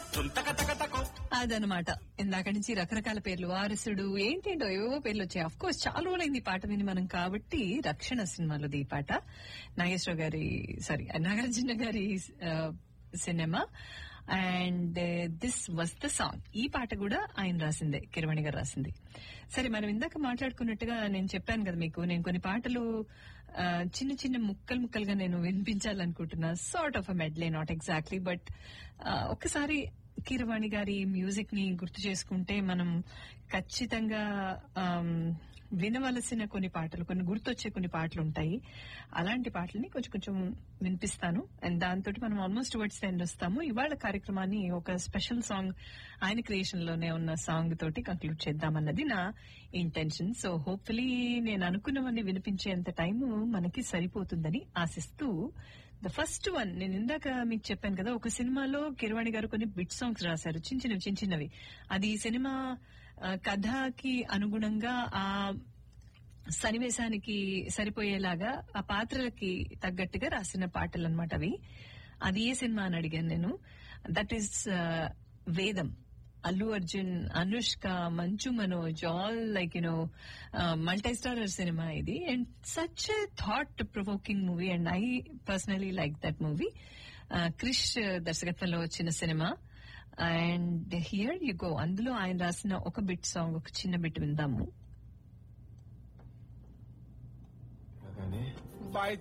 అదనమాట ఇందాక నుంచి రకరకాల పేర్లు వారసుడు ఏంటేంటో ఏవో పేర్లు వచ్చాయి అఫ్ కోర్స్ చాలా రోజులైంది ఈ పాట విని మనం కాబట్టి రక్షణ సినిమాలోది ఈ పాట నాగేశ్వర గారి సారీ నాగార్జున గారి ఆ, cinema and this was the song ఈ పాట కూడా ఆయన రాసిందే కిరవాణి గారు రాసింది సరే మనం ఇందాక మాట్లాడుకున్నట్టుగా నేను చెప్పాను కదా మీకు నేను కొన్ని పాటలు ఆ, చిన్న చిన్న ముక్కలు ముక్కలుగా నేను వినిపించాలనుకుంటున్నా sort of a medley not exactly but ఒక్కసారి కీరవాణి గారి మ్యూజిక్ ని గుర్తు చేసుకుంటే మనం ఖచ్చితంగా ఆమ్, వినవలసిన కొన్ని పాటలు కొన్ని గుర్తొచ్చే కొన్ని పాటలు ఉంటాయి అలాంటి పాటల్ని కొంచెం కొంచెం వినిపిస్తాను అండ్ దాంతో మనం ఆల్మోస్ట్ వర్డ్స్ ఎండ్ వస్తాము ఇవాళ కార్యక్రమాన్ని ఒక స్పెషల్ సాంగ్ ఆయన క్రియేషన్ లోనే ఉన్న సాంగ్ తోటి కంక్లూడ్ చేద్దామన్నది నా ఇంటెన్షన్ సో హోప్ఫుల్లీ నేను అనుకున్నవన్నీ వినిపించేంత టైం మనకి సరిపోతుందని ఆశిస్తూ ద ఫస్ట్ వన్ నేను ఇందాక మీకు చెప్పాను కదా ఒక సినిమాలో కిరవాణి గారు కొన్ని బిట్ సాంగ్స్ రాశారు చిన్న చిన్నవి చిన్న చిన్నవి అది ఈ సినిమా ఆ, కథకి అనుగుణంగా ఆ సన్నివేశానికి సరిపోయేలాగా ఆ పాత్రలకి తగ్గట్టుగా రాసిన పాటలు అనమాట అవి అది ఏ సినిమా అని అడిగాను నేను దట్ ఈస్ వేదం Allu Arjun Anushka Manchu Manoj all like you know multi starrer cinema ఇది and such a thought provoking movie and I personally like that movie Krish దర్శకత్వంలో వచ్చిన cinema and here you go అందులో ఆయన రాసిన ఒక బిట్ సాంగ్ ఒక చిన్న బిట్ విందాము Fight